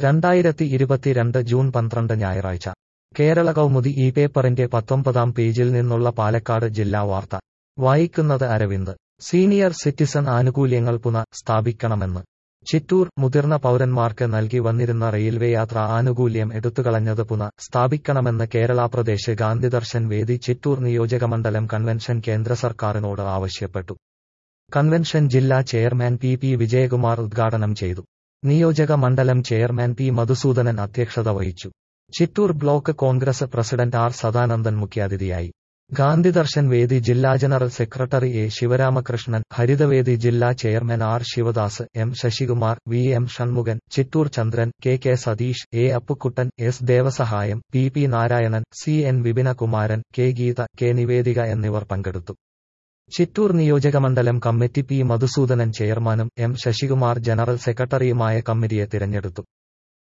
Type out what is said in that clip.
രണ്ടായിരത്തി ഇരുപത്തിരണ്ട് ജൂൺ പന്ത്രണ്ട് ഞായറാഴ്ച കേരള കൗമുദി ഈ പേപ്പറിന്റെ പത്തൊമ്പതാം പേജിൽ നിന്നുള്ള പാലക്കാട് ജില്ലാ വാർത്ത വായിക്കുന്നത് അരവിന്ദ് സീനിയർ സിറ്റിസൺ ആനുകൂല്യങ്ങൾ പുനഃ സ്ഥാപിക്കണമെന്ന് ചിറ്റൂർ മുതിർന്ന പൗരന്മാർക്ക് നൽകി വന്നിരുന്ന റെയിൽവേ യാത്രാ ആനുകൂല്യം എടുത്തുകളഞ്ഞത് പുനഃ സ്ഥാപിക്കണമെന്ന് കേരള പ്രദേശ് ഗാന്ധിദർശൻ വേദി ചിറ്റൂർ നിയോജകമണ്ഡലം കൺവെൻഷൻ കേന്ദ്ര സർക്കാരിനോട് ആവശ്യപ്പെട്ടു കൺവെൻഷൻ ജില്ലാ ചെയർമാൻ പി പി വിജയകുമാർ ഉദ്ഘാടനം ചെയ്തു നിയോജക മണ്ഡലം ചെയർമാൻ പി മധുസൂദനൻ അധ്യക്ഷത വഹിച്ചു Chittur block Congress president R Sadanandan മുഖ്യാതിഥിയായി ഗാന്ധിദർശൻ വേദി ജില്ലാ general secretary A Sivaramakrishnan Harithavedi ജില്ലാ chairman R Sivadas M Sasikumar V M Shanmukhan Chittur Chandran K K Satheesh A Appukuttan S Devasahayam P P Narayanan C N Vipinakumaran K Geetha K Nivedika എന്നിവർ പങ്കെടുത്തു ചിറ്റൂർ നിയോജകമണ്ഡലം കമ്മിറ്റി പി മധുസൂദനൻ ചെയർമാനും എം ശശികുമാർ ജനറൽ സെക്രട്ടറിയുമായ കമ്മിറ്റിയെ തിരഞ്ഞെടുത്തു